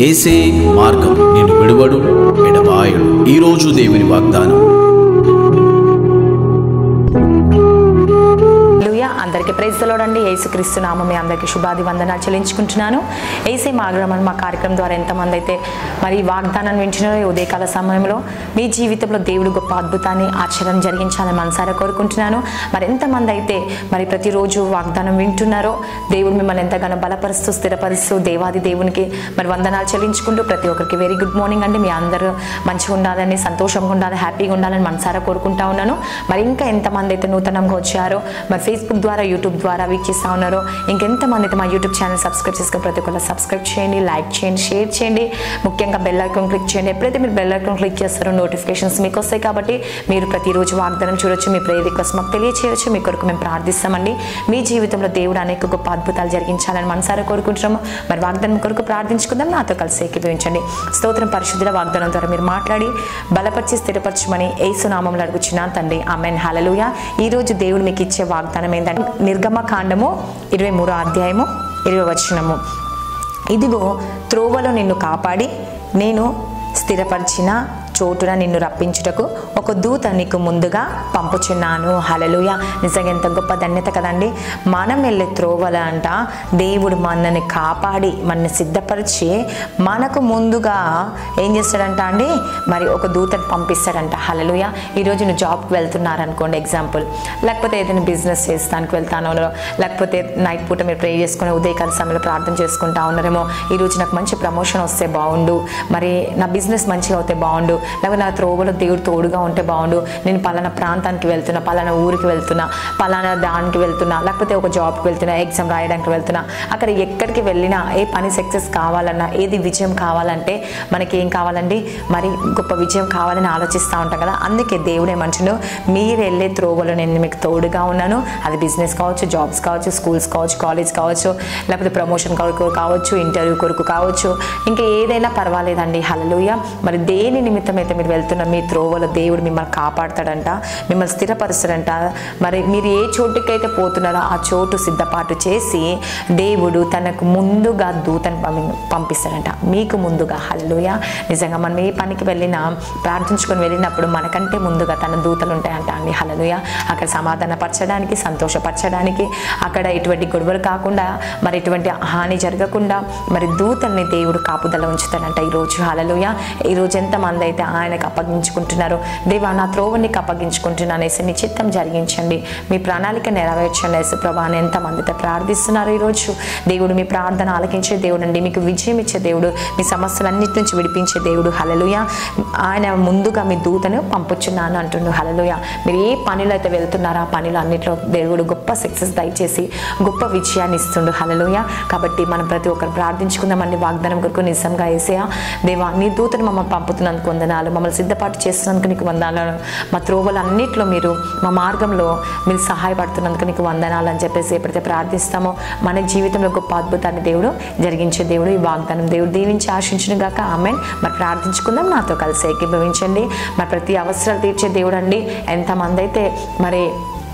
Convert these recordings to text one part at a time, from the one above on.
ఏసే మార్గం నేను విడువడు ఎడబాయడు ఈరోజు దేవుని వాగ్దానం హల్లెలూయా అందరికీ ప్రైజ్లోడండి యేసుక్రీస్తు నామం మీ అందరికీ శుభాది వందనాలు చెల్లించుకుంటున్నాను ఏసీ మాగ్రమం మా కార్యక్రమం ద్వారా ఎంతమంది అయితే మరి ఈ వాగ్దానాన్ని వింటున్నారో ఈ ఉదయకాల సమయంలో మీ జీవితంలో దేవుడు గొప్ప అద్భుతాన్ని ఆశ్చర్యం జరిగించాలని మనసారా కోరుకుంటున్నాను మరి ఎంతమంది అయితే మరి ప్రతిరోజు వాగ్దానం వింటున్నారో దేవుడు మిమ్మల్ని ఎంతగానో బలపరుస్తూ స్థిరపరుస్తూ దేవాది దేవునికి మరి వందనాలు చెల్లించుకుంటూ ప్రతి ఒక్కరికి వెరీ గుడ్ మార్నింగ్ అండి మీ అందరూ మంచిగా ఉండాలని సంతోషంగా ఉండాలి హ్యాపీగా ఉండాలని మనసారా కోరుకుంటా ఉన్నాను మరి ఇంకా ఎంతమంది అయితే నూతనంగా వచ్చారో మరి ఫేస్బుక్ ద్వారా యూట్యూబ్ ద్వారా వీక్షిస్తూ ఉన్నారో ఇంకెంతమంది అయితే మా యూట్యూబ్ ఛానల్ సబ్స్క్రైబ్ చేసుకుని ప్రతి ఒక్కరు సబ్స్క్రైబ్ చేయండి లైక్ చేయండి షేర్ చేయండి ముఖ్యంగా బెల్ ఐకాన్ క్లిక్ చేయండి ఎప్పుడైతే మీరు బెల్ ఐకాన్ క్లిక్ చేస్తారో నోటిఫికేషన్స్ మీకు వస్తాయి కాబట్టి మీరు ప్రతిరోజు వాగ్దానం చూడొచ్చు మీ ప్రేయర్ రిక్వెస్ట్ మాకు తెలియచేయచ్చు మీ కొరకు మేము ప్రార్థిస్తామండి మీ జీవితంలో దేవుడు అనేక గొప్ప అద్భుతాలు జరిగించాలని మనసారా కోరుకుంటున్నాము మరి వాగ్దానం కొరకు ప్రార్థించుకుందాం నాతో కలిసి ఏకీభవించండి స్తోత్రం పరిశుద్ధుల వాగ్దానం ద్వారా మీరు మాట్లాడి బలపరిచి స్థిరపరచమని ఏసునామంలో అడుగుచున్నాను తండ్రి ఆమెన్ హలలుయ ఈ రోజు దేవుడు మీకు ఇచ్చే వాగ్దానం ఏంటంటే నిర్గమ కాండము ఇరవై మూడో అధ్యాయము ఇరవై వచనము ఇదిగో త్రోవలో నిన్ను కాపాడి నేను స్థిరపరిచిన చోటున నిన్ను రప్పించుటకు ఒక దూత నీకు ముందుగా పంపుచున్నాను హలలుయ నిజంగా ఎంత గొప్ప ధన్యత కదండి మనం వెళ్ళే త్రోవల అంట దేవుడు మనల్ని కాపాడి మనల్ని సిద్ధపరిచి మనకు ముందుగా ఏం చేస్తాడంట అండి మరి ఒక దూతను పంపిస్తాడంట హలలుయ ఈరోజు నువ్వు జాబ్కి వెళ్తున్నారనుకోండి ఎగ్జాంపుల్ లేకపోతే ఏదైనా బిజినెస్ చేస్తానికి వెళ్తాను లేకపోతే నైట్ పూట మీరు ప్రే చేసుకుని ఉదయకాల సమయంలో ప్రార్థన చేసుకుంటా ఉన్నారేమో ఈరోజు నాకు మంచి ప్రమోషన్ వస్తే బాగుండు మరి నా బిజినెస్ మంచిగా అవుతే బాగుండు లేకపోతే నా త్రోవలో దేవుడు తోడుగా ఉంటే బాగుండు నేను పలానా ప్రాంతానికి వెళ్తున్నా పలానా ఊరికి వెళ్తున్నా పలానా దానికి వెళ్తున్నా లేకపోతే ఒక జాబ్కి వెళ్తున్నా ఎగ్జామ్ రాయడానికి వెళ్తున్నా అక్కడ ఎక్కడికి వెళ్ళినా ఏ పని సక్సెస్ కావాలన్నా ఏది విజయం కావాలంటే మనకి ఏం కావాలండి మరి గొప్ప విజయం కావాలని ఆలోచిస్తూ ఉంటాం కదా అందుకే దేవుడే మనుషులు మీరు వెళ్ళే త్రోవలో నేను మీకు తోడుగా ఉన్నాను అది బిజినెస్ కావచ్చు జాబ్స్ కావచ్చు స్కూల్స్ కావచ్చు కాలేజ్ కావచ్చు లేకపోతే ప్రమోషన్ కొరకు కావచ్చు ఇంటర్వ్యూ కొరకు కావచ్చు ఇంకా ఏదైనా పర్వాలేదండి హలలుయ మరి దేని నిమిత్తం అయితే మీరు వెళ్తున్న మీ త్రోవలో దేవుడు మిమ్మల్ని కాపాడతాడంట మిమ్మల్ని స్థిరపరుస్తాడంట మరి మీరు ఏ చోటుకైతే పోతున్నారో ఆ చోటు సిద్ధపాటు చేసి దేవుడు తనకు ముందుగా దూతను పంపి- పంపిస్తాడంట మీకు ముందుగా హల్లుయ నిజంగా మనం ఏ పనికి వెళ్ళినా ప్రార్థించుకొని వెళ్ళినప్పుడు మనకంటే ముందుగా తన దూతలు ఉంటాయంట అండి హలలుయ అక్కడ సమాధానపరచడానికి సంతోషపరచడానికి అక్కడ ఎటువంటి గొడవలు కాకుండా మరి ఎటువంటి హాని జరగకుండా మరి దూతల్ని దేవుడు కాపుదల ఉంచుతాడంట ఈరోజు హలలుయ ఈరోజు ఎంతమంది అయితే ఆయనకు అప్పగించుకుంటున్నారో దేవా నా త్రోవనికి అప్పగించుకుంటున్నాను వేసి నీ చిత్తం జరిగించండి మీ ప్రణాళిక నెరవేర్చండి వేసి ప్రభా అని ఎంతమంది అయితే ప్రార్థిస్తున్నారు ఈరోజు దేవుడు మీ ప్రార్థన ఆలకించే దేవుడు అండి మీకు విజయం ఇచ్చే దేవుడు మీ సమస్యలన్నిటి నుంచి విడిపించే దేవుడు హలలుయ ఆయన ముందుగా మీ దూతను పంపుచున్నాను అంటుండు హలలుయ మీరు ఏ పనిలో అయితే వెళ్తున్నారో ఆ పనిలో అన్నింటిలో దేవుడు గొప్ప సక్సెస్ దయచేసి గొప్ప విజయాన్ని ఇస్తుండు హలలుయ కాబట్టి మనం ప్రతి ఒక్కరు ప్రార్థించుకుందామండి వాగ్దానం కొరకు నిజంగా వేసేయా దేవా నీ దూతను మమ్మల్ని పంపుతున్నందుకు వందనాలు మమ్మల్ని సిద్ధపాటు చేస్తున్నందుకు నీకు వందనాలు మా త్రోవలు అన్నింటిలో మీరు మా మార్గంలో మీరు సహాయపడుతున్నందుకు నీకు వందనాలు అని చెప్పేసి ఎప్పుడైతే ప్రార్థిస్తామో మన జీవితంలో గొప్ప అద్భుతాన్ని దేవుడు జరిగించే దేవుడు ఈ వాగ్దానం దేవుడు దీవించి ఆశించిన గాక ఆమెన్ మరి ప్రార్థించుకుందాం నాతో కలిసి ఏకీభవించండి మరి ప్రతి అవసరాలు తీర్చే దేవుడు అండి ఎంతమంది అయితే మరి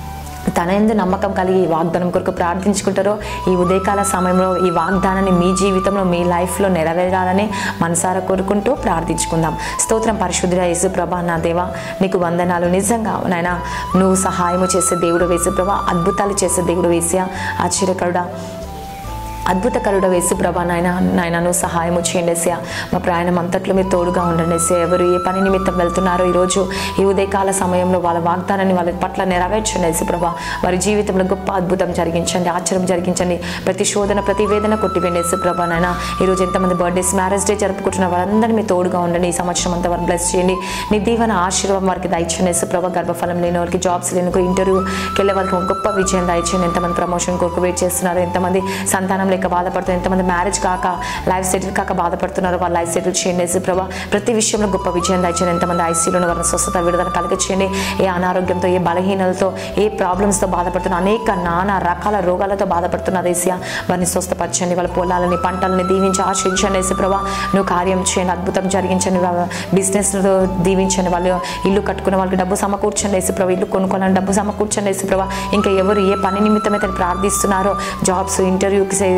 తన ఎందు నమ్మకం కలిగి ఈ వాగ్దానం కొరకు ప్రార్థించుకుంటారో ఈ ఉదయకాల సమయంలో ఈ వాగ్దానాన్ని మీ జీవితంలో మీ లైఫ్లో నెరవేరాలని మనసారా కోరుకుంటూ ప్రార్థించుకుందాం స్తోత్రం పరిశుద్ధుడ యేసు ప్రభా నా దేవా నీకు వందనాలు నిజంగా నాయన నువ్వు సహాయము చేసే దేవుడు వేసు ప్రభా అద్భుతాలు చేసే దేవుడు వేసా ఆశ్చర్యకరుడా అద్భుతకరుడ వేసు ప్రభా నాయన నాయన నువ్వు సహాయము చేయండి ఎస్యా మా ప్రయాణం అంతట్లో మీరు తోడుగా ఉండండి ఎస్యా ఎవరు ఏ పని నిమిత్తం వెళ్తున్నారో ఈరోజు ఈ ఉదయకాల సమయంలో వాళ్ళ వాగ్దానాన్ని వాళ్ళ పట్ల నెరవేర్చండి ఎస్సు ప్రభా వారి జీవితంలో గొప్ప అద్భుతం జరిగించండి ఆశ్చర్యం జరిగించండి ప్రతి శోధన ప్రతి వేదన కొట్టివేండి ఎస్సు ప్రభా నాయన ఈరోజు ఎంతమంది బర్త్డేస్ మ్యారేజ్ డే జరుపుకుంటున్న వారందరినీ మీరు తోడుగా ఉండండి ఈ సంవత్సరం అంతా వారిని బ్లెస్ చేయండి నీ దీవెన ఆశీర్వాదం వారికి దయచండి ఎస్సు ప్రభా గర్భఫలం లేని వారికి జాబ్స్ లేని వారికి ఇంటర్వ్యూకి వెళ్ళే వారికి ఒక గొప్ప విజయం దయచేయండి ఎంతమంది ప్రమోషన్ కొరకు వెయిట్ చేస్తున్నారు ఎంతమంది సంతానం లేక బాధపడుతున్నారు ఎంతమంది మ్యారేజ్ కాక లైఫ్ సెటిల్ కాక బాధపడుతున్నారు వాళ్ళ లైఫ్ సెటిల్ చేయండి యేసు ప్రభా ప్రతి విషయంలో గొప్ప విజయం దయచేయండి ఎంతమంది ఐసీలో వారిని స్వస్థత విడుదల కలిగించేయండి ఏ అనారోగ్యంతో ఏ బలహీనలతో ఏ ప్రాబ్లమ్స్తో బాధపడుతున్న అనేక నానా రకాల రోగాలతో బాధపడుతున్నారు ఏసియా వారిని స్వస్థపరచండి వాళ్ళ పొలాలని పంటలని దీవించి ఆశ్రయించండి యేసు ప్రభా నువ్వు కార్యం చేయండి అద్భుతం జరిగించండి వాళ్ళ బిజినెస్లో దీవించండి వాళ్ళు ఇల్లు కట్టుకున్న వాళ్ళకి డబ్బు సమకూర్చండి యేసు ప్రభా ఇల్లు కొనుక్కోవాలని డబ్బు సమకూర్చండి యేసు ప్రభా ఇంకా ఎవరు ఏ పని నిమిత్తం అయితే ప్రార్థిస్తున్నారో జాబ్స్ ఇంటర్వ్యూకి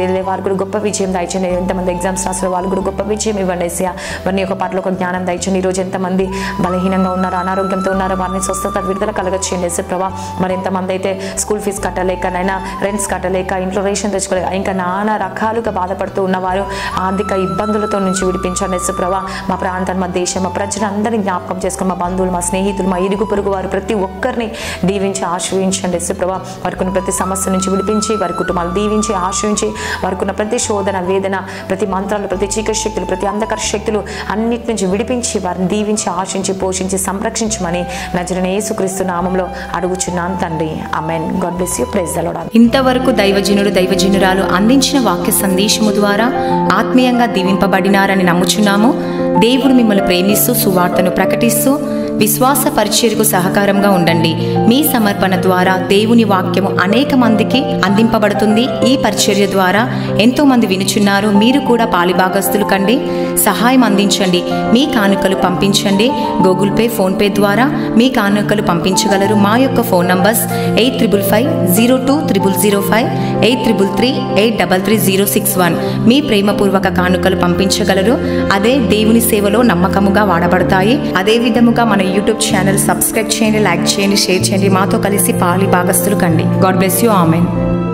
దయచేయండి వారు కూడా గొప్ప విజయం దయచేయండి ఎంతమంది ఎగ్జామ్స్ రాసిన వాళ్ళు కూడా గొప్ప విజయం ఇవ్వండి ఏసయ్య వారిని యొక్క పట్ల ఒక జ్ఞానం దయచేయండి ఈరోజు ఎంతమంది బలహీనంగా ఉన్నారు అనారోగ్యంతో ఉన్నారు వారిని స్వస్థత విడుదల కలగచ్చేయండి ఏసు ప్రభా మరి ఎంతమంది అయితే స్కూల్ ఫీజు కట్టలేక నైనా రెంట్స్ కట్టలేక ఇంట్లో రేషన్ తెచ్చుకోలేక ఇంకా నానా రకాలుగా బాధపడుతూ ఉన్నవారు ఆర్థిక ఇబ్బందులతో నుంచి విడిపించండి యేసు ప్రభా మా ప్రాంతం మా దేశం మా ప్రజలందరినీ జ్ఞాపకం చేసుకుని మా బంధువులు మా స్నేహితులు మా ఇరుగు పొరుగు వారు ప్రతి ఒక్కరిని దీవించి ఆశ్రయించండి యేసు ప్రభా వారికి ఉన్న ప్రతి సమస్య నుంచి విడిపించి వారి కుటుంబాలు దీవించి ఆశ్రయించి వారికి ఉన్న ప్రతి శోధన వేదన ప్రతి మంత్రాలు ప్రతి చీకటి శక్తులు ప్రతి అంధకర శక్తులు అన్నిటి నుంచి విడిపించి వారిని దీవించి ఆశించి పోషించి సంరక్షించమని నజరని యేసుక్రీస్తు నామంలో అడుగుచున్నాను తండ్రి amen God bless you praise the Lord ఇంతవరకు దైవజనుడు దైవజనురాలు అందించిన వాక్య సందేశము ద్వారా ఆత్మీయంగా దీవింపబడినారని నమ్ముచున్నాము దేవుడు మిమ్మల్ని ప్రేమిస్తూ సువార్తను ప్రకటిస్తూ విశ్వాస పరిచర్యకు సహకారంగా ఉండండి మీ సమర్పణ ద్వారా దేవుని వాక్యము అనేక మందికి అందింపబడుతుంది ఈ పరిచర్య ద్వారా ఎంతో మంది వినుచున్నారు మీరు కూడా పాలిభాగస్తులు కండి సహాయం అందించండి మీ కానుకలు పంపించండి గూగుల్ పే ఫోన్ పే ద్వారా మీ కానుకలు పంపించగలరు మా యొక్క phone numbers eight triple five zero two triple zero five eight triple three eight double three zero six one మీ ప్రేమపూర్వక కానుకలు పంపించగలరు అదే దేవుని సేవలో నమ్మకముగా వాడబడతాయి అదే విధముగా మన యూట్యూబ్ ఛానల్ సబ్స్క్రైబ్ చేయండి లైక్ చేయండి షేర్ చేయండి మాతో కలిసి పాలి భాగస్తులు కండి గాడ్ బ్లెస్ యూ ఆమెన్